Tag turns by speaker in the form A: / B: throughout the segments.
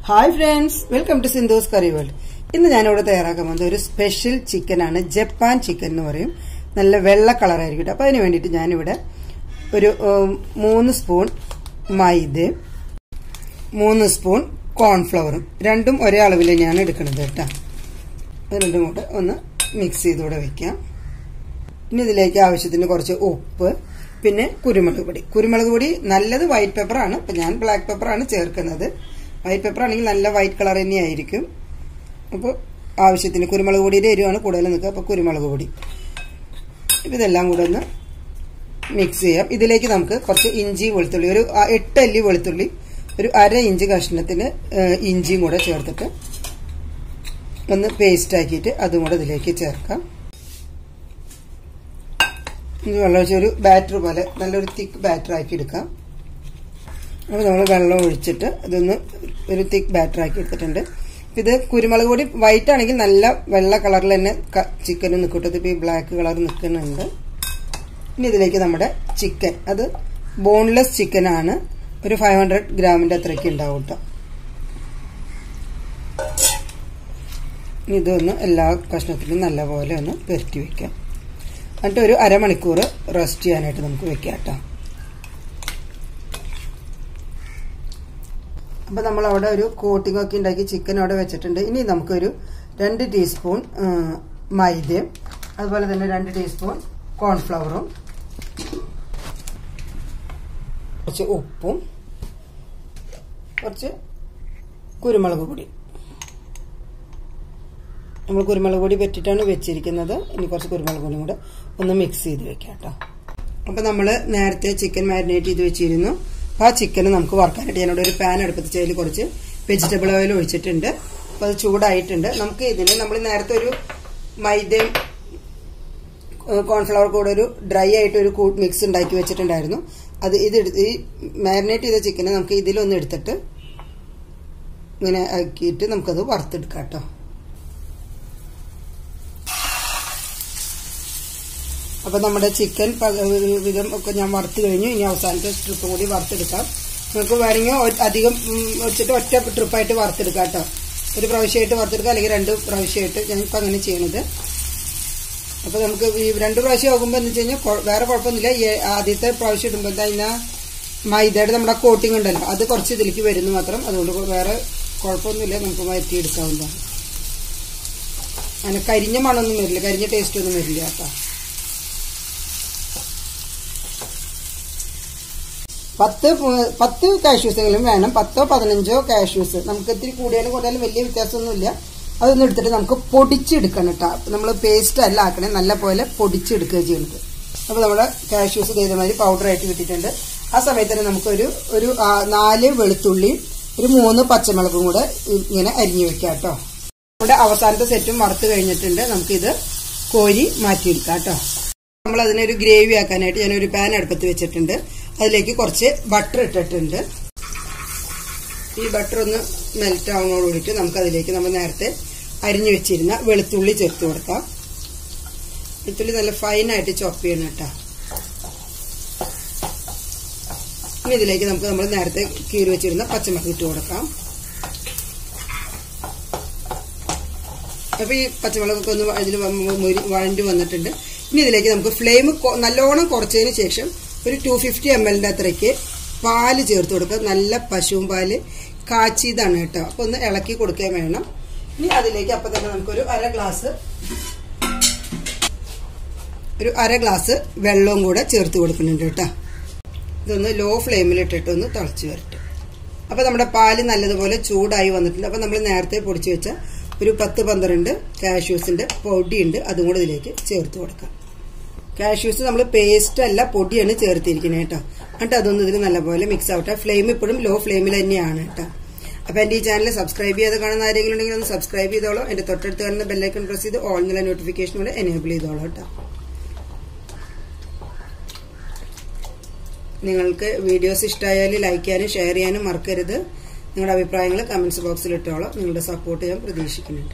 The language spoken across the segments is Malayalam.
A: Hi friends welcome to Sindhu's curry world ഇന്ന് ഞാനിവിടെ തയ്യാറാക്കാൻ പോകുന്നത് ഒരു സ്പെഷ്യൽ ചിക്കൻ ആണ് ജപ്പാൻ ചിക്കൻ എന്ന് പറയും നല്ല വെള്ള കളറായിരിക്കും കേട്ടോ. അപ്പൊ അതിന് വേണ്ടിയിട്ട് ഞാനിവിടെ ഒരു ഉം, മൂന്ന് സ്പൂൺ മൈദയും മൂന്ന് സ്പൂൺ കോൺഫ്ലവറും രണ്ടും ഒരേ അളവിൽ ഞാൻ എടുക്കുന്നത് കേട്ടോ അത് രണ്ടും കൂടെ ഒന്ന് മിക്സ് ചെയ്തുകൂടെ വെക്കാം ഇനി ഇതിലേക്ക് ആവശ്യത്തിന് കുറച്ച് ഉപ്പ് പിന്നെ കുരുമുളക് പൊടി കുരുമുളക് പൊടി നല്ലത് വൈറ്റ് പെപ്പർ ആണ് അപ്പൊ ഞാൻ ബ്ലാക്ക് പെപ്പർ ആണ് ചേർക്കുന്നത് വൈറ്റ് പെപ്പർ ആണെങ്കിൽ നല്ല വൈറ്റ് കളർ തന്നെയായിരിക്കും അപ്പോൾ ആവശ്യത്തിന് കുരുമുളക് പൊടിയുടെ എരിവാണ് കൂടുതൽ നിൽക്കുക അപ്പോൾ കുരുമുളക് പൊടി ഇപ്പം ഇതെല്ലാം കൂടെ ഒന്ന് മിക്സ് ചെയ്യാം ഇതിലേക്ക് നമുക്ക് കുറച്ച് ഇഞ്ചി വെളുത്തുള്ളി ഒരു ആ, എട്ട് അല്ലി വെളുത്തുള്ളി ഒരു അര ഇഞ്ച് കഷ്ണത്തിന് ഏ, ഇഞ്ചിയും കൂടെ ചേർത്തിട്ട് ഒന്ന് പേസ്റ്റ് ആക്കിയിട്ട് അതും കൂടെ ഇതിലേക്ക് ചേർക്കാം ഇത് വെള്ളം ഒഴിച്ച് ഒരു ബാറ്റർ പോലെ നല്ലൊരു തിക്ക് ബാറ്റർ ആക്കി എടുക്കാം അപ്പോൾ നമ്മൾ വെള്ളം ഒഴിച്ചിട്ട് ഇതൊന്ന് ഒരു തിക്ക് ബാറ്റർ ആക്കി എടുത്തിട്ടുണ്ട് ഇപ്പം ഇത് കുരുമുളക് പൊടി വൈറ്റ് ആണെങ്കിൽ നല്ല വെള്ള കളറിൽ തന്നെ ചിക്കനും നിൽക്കട്ടെ ഇപ്പോൾ ഈ ബ്ലാക്ക് കളർ നിൽക്കുന്നുണ്ട് ഇനി ഇതിലേക്ക് നമ്മുടെ ചിക്കൻ അത് ബോൺലെസ് ചിക്കൻ ആണ് ഒരു ഫൈവ് ഹൺഡ്രഡ് ഗ്രാമിൻ്റെ അത്രയ്ക്ക് ഉണ്ടാവും കേട്ടോ ഇനി ഇതൊന്ന് എല്ലാ കഷ്ണത്തിലും നല്ലപോലെ ഒന്ന് പെരട്ടി വെക്കാം എന്നിട്ട് ഒരു അരമണിക്കൂർ റെസ്റ്റ് ചെയ്യാനായിട്ട് നമുക്ക് വെക്കാം കേട്ടോ അപ്പോൾ നമ്മൾ അവിടെ ഒരു കോട്ടിംഗ് ഒക്കെ ഉണ്ടാക്കി ചിക്കൻ അവിടെ വെച്ചിട്ടുണ്ട് ഇനി നമുക്കൊരു രണ്ട് ടീസ്പൂൺ മൈദയും അതുപോലെ തന്നെ രണ്ട് ടീസ്പൂൺ കോൺഫ്ലവറും കുറച്ച് ഉപ്പും കുറച്ച് കുരുമുളക് പൊടി നമ്മൾ കുരുമുളക് പൊടി പറ്റിയിട്ടാണ് വെച്ചിരിക്കുന്നത് ഇനി കുറച്ച് കുരുമുളക് പൊടിയും കൂടെ ഒന്ന് മിക്സ് ചെയ്ത് വെക്കാം കേട്ടോ അപ്പോൾ നമ്മൾ നേരത്തെ ചിക്കൻ മാരിനേറ്റ് ചെയ്ത് വെച്ചിരുന്നു അപ്പോൾ ആ ചിക്കൻ നമുക്ക് വറുക്കാനായിട്ട് ഞാനിവിടെ ഒരു പാൻ അടുപ്പത്ത് അതിൽ കുറച്ച് വെജിറ്റബിൾ ഓയിൽ ഒഴിച്ചിട്ടുണ്ട് അപ്പോൾ അത് ചൂടായിട്ടുണ്ട് നമുക്ക് ഇതിന് നമ്മൾ നേരത്തെ ഒരു മൈദയും കോൺഫ്ലവർ കൂടെ ഒരു ഡ്രൈ ആയിട്ട് ഒരു മിക്സ് ഉണ്ടാക്കി വെച്ചിട്ടുണ്ടായിരുന്നു അത് ഇത് എടുത്ത് ഈ മാരിനേറ്റ് ചെയ്ത ചിക്കനെ നമുക്ക് ഇതിലൊന്ന് എടുത്തിട്ട് ഇങ്ങനെ ആക്കിയിട്ട് നമുക്കത് വറുത്തെടുക്കാം കേട്ടോ അപ്പോൾ നമ്മുടെ ചിക്കൻ വിധം ഒക്കെ ഞാൻ വറുത്ത് കഴിഞ്ഞു ഇനി അവസാനത്തെ ട്രിപ്പും കൂടി വറുത്തെടുക്കാം നമുക്ക് വേണമെങ്കിൽ അധികം വെച്ചിട്ട് ഒറ്റ ട്രിപ്പായിട്ട് വറുത്തെടുക്കാം കേട്ടോ ഒരു പ്രാവശ്യമായിട്ട് വറുത്തെടുക്കാം അല്ലെങ്കിൽ രണ്ട് പ്രാവശ്യമായിട്ട് ഞങ്ങൾക്ക് അങ്ങനെ ചെയ്യണത് അപ്പോൾ നമുക്ക് ഈ രണ്ട് പ്രാവശ്യം ആകുമ്പോൾ എന്ന് വെച്ച് കഴിഞ്ഞാൽ വേറെ കുഴപ്പമൊന്നുമില്ല ഈ ആദ്യത്തെ പ്രാവശ്യം ഇടുമ്പോൾ എന്താ അതിനാ മൈദയുടെ നമ്മുടെ കോട്ടിംഗ് ഉണ്ടല്ലോ അത് കുറച്ച് ഇതിലേക്ക് വരുന്നു മാത്രം അതുകൊണ്ട് വേറെ കുഴപ്പമൊന്നുമില്ല നമുക്ക് മാറ്റിയെടുക്കാവുന്നതാണ് അങ്ങനെ കരിഞ്ഞ മണമൊന്നും വരില്ല കരിഞ്ഞ ടേസ്റ്റ് ഒന്നും വരില്ല കേട്ടോ പത്ത് പത്ത് കാഷ്യൂസെങ്കിലും വേണം പത്തോ പതിനഞ്ചോ കാഷ്യൂസ് നമുക്ക് ഇത്തിരി കൂടിയാലും കുറയാലും വലിയ വ്യത്യാസമൊന്നുമില്ല അതൊന്നും എടുത്തിട്ട് നമുക്ക് പൊടിച്ചെടുക്കണം കേട്ടോ നമ്മൾ പേസ്റ്റ് അല്ല ആക്കണേ നല്ല പോലെ പൊടിച്ചെടുക്കുക ചെയ്യുന്നത് അപ്പോൾ നമ്മുടെ കാഷ്യൂസ് ഇതേമാതിരി പൗഡറായിട്ട് കിട്ടിയിട്ടുണ്ട് ആ സമയത്ത് തന്നെ നമുക്കൊരു ഒരു നാല് വെളുത്തുള്ളിയും ഒരു മൂന്ന് പച്ചമുളകും കൂടെ ഇങ്ങനെ അരിഞ്ഞു വെക്കാം കേട്ടോ നമ്മുടെ അവസാനത്തെ സെറ്റും വറുത്ത് കഴിഞ്ഞിട്ടുണ്ട് നമുക്കിത് കോരി മാറ്റിയെടുക്കാം കേട്ടോ നമ്മൾ അതിനൊരു ഗ്രേവി ആക്കാനായിട്ട് ഞാനൊരു പാൻ അടുപ്പത്ത് വെച്ചിട്ടുണ്ട് അതിലേക്ക് കുറച്ച് ബട്ടർ ഇട്ടിട്ടുണ്ട് ഈ ബട്ടർ ഒന്ന് മെൽറ്റ് ആവുന്നതോട് കൂടിയിട്ട് നമുക്ക് അതിലേക്ക് നമ്മൾ നേരത്തെ അരിഞ്ഞു വെച്ചിരുന്ന വെളുത്തുള്ളി ചേർത്ത് കൊടുക്കാം വെളുത്തുള്ളി നല്ല ഫൈനായിട്ട് ചോപ്പ് ചെയ്യണം കേട്ടോ ഇനി ഇതിലേക്ക് നമുക്ക് നമ്മൾ നേരത്തെ കീറി വെച്ചിരുന്ന പച്ചമുളക് ഇട്ട് കൊടുക്കാം അപ്പൊ ഈ പച്ചമുളകൊക്കെ ഒന്ന് ഇതിൽ വഴണ്ടി വന്നിട്ടുണ്ട് ഇനി ഇതിലേക്ക് നമുക്ക് ഫ്ലെയിം നല്ലോണം കുറച്ചതിന് ശേഷം ഒരു ടു ഫിഫ്റ്റി എം എല്ലിന്റെ അത്രയ്ക്ക് പാല് ചേർത്ത് കൊടുക്കുക നല്ല പശുവും പാല് കാച്ചിയതാണ് കേട്ടോ അപ്പൊ ഒന്ന് ഇളക്കി കൊടുക്കുകയും വേണം ഇനി അതിലേക്ക് അപ്പൊ തന്നെ നമുക്കൊരു അര ഗ്ലാസ് ഒരു അര ഗ്ലാസ് വെള്ളവും കൂടെ ചേർത്ത് കൊടുക്കുന്നുണ്ട് കേട്ടോ ഇതൊന്ന് ലോ ഫ്ലെയിമിൽ ഇട്ടിട്ട് ഒന്ന് തിളച്ച് വരട്ടെ അപ്പൊ നമ്മുടെ പാല് നല്ലതുപോലെ ചൂടായി വന്നിട്ടുണ്ട് അപ്പൊ നമ്മൾ നേരത്തെ പൊടിച്ചു വെച്ച ഒരു പത്ത് പന്ത്രണ്ട് കാഷ്യൂസിന്റെ പൊടിയുണ്ട് അതും കൂടെ ഇതിലേക്ക് ചേർത്ത് കൊടുക്കാം കാഷ്യൂസ് നമ്മൾ പേസ്റ്റ് അല്ല പൊടിയാണ് ചേർത്തിരിക്കുന്നത് കേട്ടോ എന്നിട്ട് അതൊന്നും ഇതിൽ നല്ലപോലെ മിക്സ് ആവട്ടെ ഫ്ലെയിം ഇപ്പോഴും ലോ ഫ്ലെയിമിൽ തന്നെയാണ് കേട്ടോ അപ്പൊ എന്റെ ഈ ചാനൽ സബ്സ്ക്രൈബ് ചെയ്ത് കാണുന്ന ആരെങ്കിലും ഉണ്ടെങ്കിൽ ഒന്ന് സബ്സ്ക്രൈബ് ചെയ്തോളൂ എന്റെ തൊട്ടടുത്ത് കാണുന്ന ബെല്ലൈക്കൺ പ്രസ് ചെയ്ത് ഓൾ എന്നുള്ള നോട്ടിഫിക്കേഷൻ കൂടെ എനേബിൾ ചെയ്തോളൂ കേട്ടോ നിങ്ങൾക്ക് വീഡിയോസ് ഇഷ്ടമായാൽ ലൈക്ക് ചെയ്യാനും ഷെയർ ചെയ്യാനും മറക്കരുത് നിങ്ങളുടെ അഭിപ്രായങ്ങൾ കമന്റ്സ് ബോക്സിൽ ഇട്ടോളാം നിങ്ങളുടെ സപ്പോർട്ട് ഞാൻ പ്രതീക്ഷിക്കുന്നുണ്ട്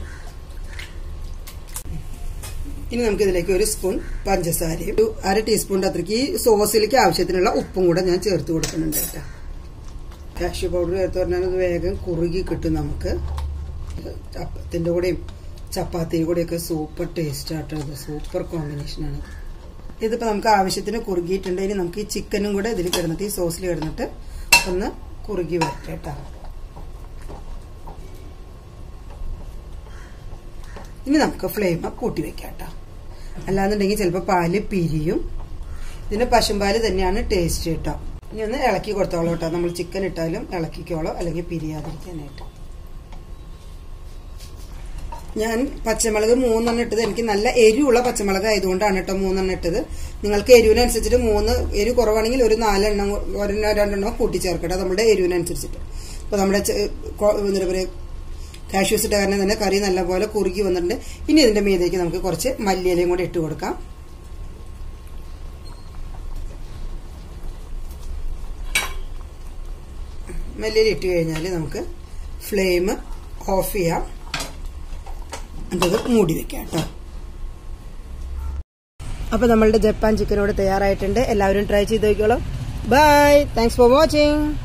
A: ഇനി നമുക്ക് ഇതിലേക്ക് ഒരു സ്പൂൺ പഞ്ചസാരയും ഒരു അര ടീസ്പൂണിന്റെ അത്രയ്ക്ക് ഈ സോസിലേക്ക് ആവശ്യത്തിനുള്ള ഉപ്പും കൂടെ ഞാൻ ചേർത്ത് കൊടുക്കുന്നുണ്ട് കേട്ടോ കാഷ്യൂ പൗഡർ ചേർത്ത് പറഞ്ഞാൽ അത് വേഗം കുറുകി കിട്ടും നമുക്ക് അപ്പത്തിൻ്റെ കൂടെയും ചപ്പാത്തിയുടെ കൂടെയൊക്കെ സൂപ്പർ ടേസ്റ്റ് ആട്ടോ ഇത് സൂപ്പർ കോമ്പിനേഷനാണ് ഇതിപ്പോൾ നമുക്ക് ആവശ്യത്തിന് കുറുകിയിട്ടുണ്ട് ഇനി നമുക്ക് ഈ ചിക്കനും കൂടെ ഇതിൽ കിടന്നിട്ട് ഈ സോസിൽ കിടന്നിട്ട് ഒന്ന് കുറുകി വരട്ടെ കേട്ടോ ഇനി നമുക്ക് ഫ്ലെയിം കൂട്ടി വെക്കാം കേട്ടോ അല്ലാന്നുണ്ടെങ്കിൽ ചിലപ്പോൾ പാല് പിരിയും ഇതിന് പശുമ്പാല് തന്നെയാണ് ടേസ്റ്റ് കേട്ടോ ഇനി ഒന്ന് ഇളക്കി കൊടുത്തോളൂ കേട്ടോ നമ്മൾ ചിക്കൻ ഇട്ടാലും ഇളക്കിക്കോളോ അല്ലെങ്കിൽ പിരിയാതിരിക്കാനായിട്ട് ഞാൻ പച്ചമുളക് മൂന്നെണ്ണം ഇട്ടത് എനിക്ക് നല്ല എരിവുള്ള പച്ചമുളക് ആയതുകൊണ്ടാണ് കേട്ടോ മൂന്നെണ്ണം ഇട്ടത് നിങ്ങൾക്ക് എരിവിനനുസരിച്ചിട്ട് മൂന്ന് എരിവ് കുറവാണെങ്കിൽ ഒരു നാലെണ്ണം ഒരെണ്ണോ രണ്ടെണ്ണോ കൂട്ടി ചേർക്കട്ടെ നമ്മുടെ എരിവിനനുസരിച്ചിട്ട് അപ്പോൾ നമ്മുടെ എന്താ പറയുക കാഷ്യൂസ് ഇട്ട കാരണം തന്നെ കറി നല്ലപോലെ കുറുകി വന്നിട്ടുണ്ട് ഇനി ഇതിന്റെ മീതേക്ക് നമുക്ക് കുറച്ച് മല്ലിയിലയും കൂടി ഇട്ട് കൊടുക്കാം മല്ലിയില ഇട്ട് കഴിഞ്ഞാൽ നമുക്ക് ഫ്ലെയിം ഓഫ് ചെയ്യാം എന്നിട്ട് മൂടി വെക്കാം കേട്ടോ അപ്പോൾ നമ്മളുടെ ജപ്പാൻ ചിക്കനോട് തയ്യാറായിട്ടുണ്ട് എല്ലാവരും ട്രൈ ചെയ്ത് നോക്കിയോളൂ ബൈ താങ്ക്സ് ഫോർ വാച്ചിങ്